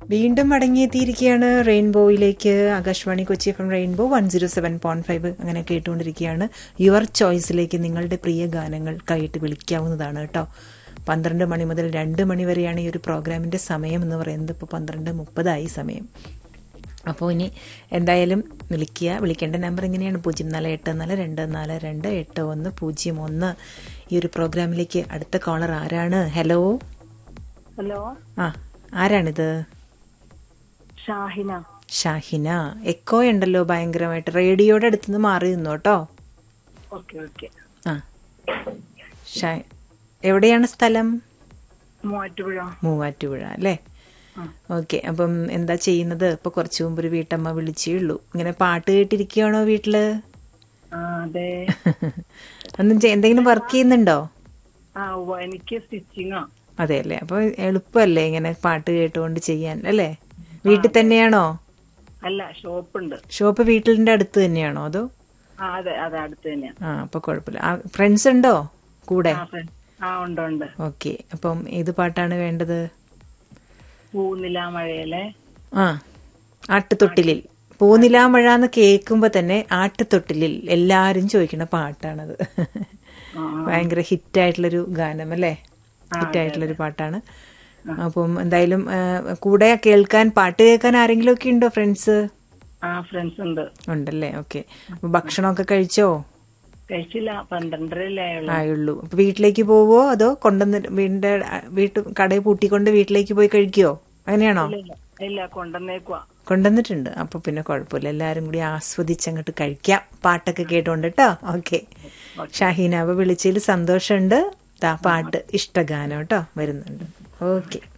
വീണ്ടും മടങ്ങിയെത്തിയിരിക്കുകയാണ് റെയിൻബോയിലേക്ക് Akashvani Kochi F M Rainbow one zero seven point five അങ്ങനെ കേട്ടുകൊണ്ടിരിക്കുകയാണ് യുവർ ചോയ്സിലേക്ക് നിങ്ങളുടെ പ്രിയ ഗാനങ്ങൾ കൈയിട്ട് വിളിക്കാവുന്നതാണ് കേട്ടോ പന്ത്രണ്ട് മണി മുതൽ രണ്ട് മണി വരെയാണ് ഈ ഒരു പ്രോഗ്രാമിന്റെ സമയം എന്ന് പറയുന്നത് ഇപ്പോൾ പന്ത്രണ്ട് മുപ്പതായി സമയം അപ്പോൾ ഇനി എന്തായാലും വിളിക്കുക വിളിക്കേണ്ട നമ്പർ ഇങ്ങനെയാണ് പൂജ്യം നാല് എട്ട് നാല് രണ്ട് നാല് രണ്ട് എട്ട് ഒന്ന് പൂജ്യം ഒന്ന് ഈ ഒരു പ്രോഗ്രാമിലേക്ക് അടുത്ത കോളർ ആരാണ് ഹലോ ഹലോ ആ ആരാണിത് ഷാഹിന ഷാഹിന എക്കോ ഉണ്ടല്ലോ ഭയങ്കരമായിട്ട് റേഡിയോയുടെ അടുത്തുനിന്ന് മാറി നിന്നു കേട്ടോ ഓക്കെ ഓക്കെ ആ ഷാ എവിടെയാണ് സ്ഥലം മൂവാറ്റുപുഴ മൂവാറ്റുപുഴ അല്ലേ ഓക്കെ അപ്പം എന്താ ചെയ്യുന്നത് ഇപ്പൊ കുറച്ചു മുമ്പ് ഒരു വീട്ടമ്മ വിളിച്ചേ ഉള്ളൂ ഇങ്ങനെ പാട്ട് കേട്ടിരിക്കുകയാണോ വീട്ടില് ആ അതെ ഒന്നും ചെയ്- എന്തെങ്കിലും വർക്ക് ചെയ്യുന്നുണ്ടോ ആ ഉവ്വ, എനിക്ക് സ്റ്റിച്ചിങ്ങാ അതെ അല്ലേ അപ്പൊ എളുപ്പമല്ലേ ഇങ്ങനെ പാട്ട് കേട്ടുകൊണ്ട് ചെയ്യാൻ അല്ലേ വീട്ടിൽ തന്നെയാണോ അല്ല ഷോപ്പ് ഉണ്ട് ഷോപ്പ് വീട്ടിലിന്റെ അടുത്ത് തന്നെയാണോ അതോ ആ അതെ അതെ അടുത്ത് തന്നെയാ ആ അപ്പൊ കുഴപ്പമില്ല ആ ഫ്രണ്ട്സ് ഉണ്ടോ കൂടെ ആ ഫ്രണ്ട് ആ ഉണ്ട് ഉണ്ട് ഓക്കെ അപ്പം ഏത് പാട്ടാണ് വേണ്ടത് പൂനില മഴയല്ലേ ആ ആട്ടുതൊട്ടിലിൽ പൂനിലാമഴ എന്ന് കേൾക്കുമ്പോ തന്നെ ആട്ടുതൊട്ടിലിൽ എല്ലാരും ചോദിക്കുന്ന പാട്ടാണത് ഭയങ്കര ഹിറ്റായിട്ടുള്ളൊരു ഗാനം അല്ലേ ഹിറ്റായിട്ടുള്ളൊരു പാട്ടാണ് അപ്പം എന്തായാലും ആ, കൂടെ കേൾക്കാൻ പാട്ട് കേൾക്കാൻ ആരെങ്കിലും ഒക്കെ ഉണ്ടോ ഫ്രണ്ട്സ് ആ ഫ്രണ്ട്സ് ഉണ്ട് ഉണ്ടല്ലേ ഓക്കെ ഭക്ഷണമൊക്കെ കഴിച്ചോ കഴിച്ചില്ല പന്ത്രണ്ടരല്ലേ ആയുള്ളൂ ആയുള്ളൂ അപ്പൊ വീട്ടിലേക്ക് പോവോ അതോ കൊണ്ടുവന്ന് വീടിന്റെ വീട്ടു കടയിൽ പൂട്ടിക്കൊണ്ട് വീട്ടിലേക്ക് പോയി കഴിക്കുവോ അങ്ങനെയാണോ ഇല്ല ഇല്ല കൊണ്ടുവന്നേക്കുവാ കൊണ്ടുവന്നിട്ടുണ്ട് അപ്പൊ പിന്നെ കുഴപ്പമില്ല എല്ലാരും കൂടി ആസ്വദിച്ച് അങ്ങോട്ട് കഴിക്കാം പാട്ടൊക്കെ കേട്ടോണ്ട് കേട്ടോ ഓക്കെ ഷാഹീന അപ്പൊ വിളിച്ചതിൽ സന്തോഷമുണ്ട് ദാ പാട്ട് ഇഷ്ടഗാനം കേട്ടോ വരുന്നുണ്ട് ഓക്കെ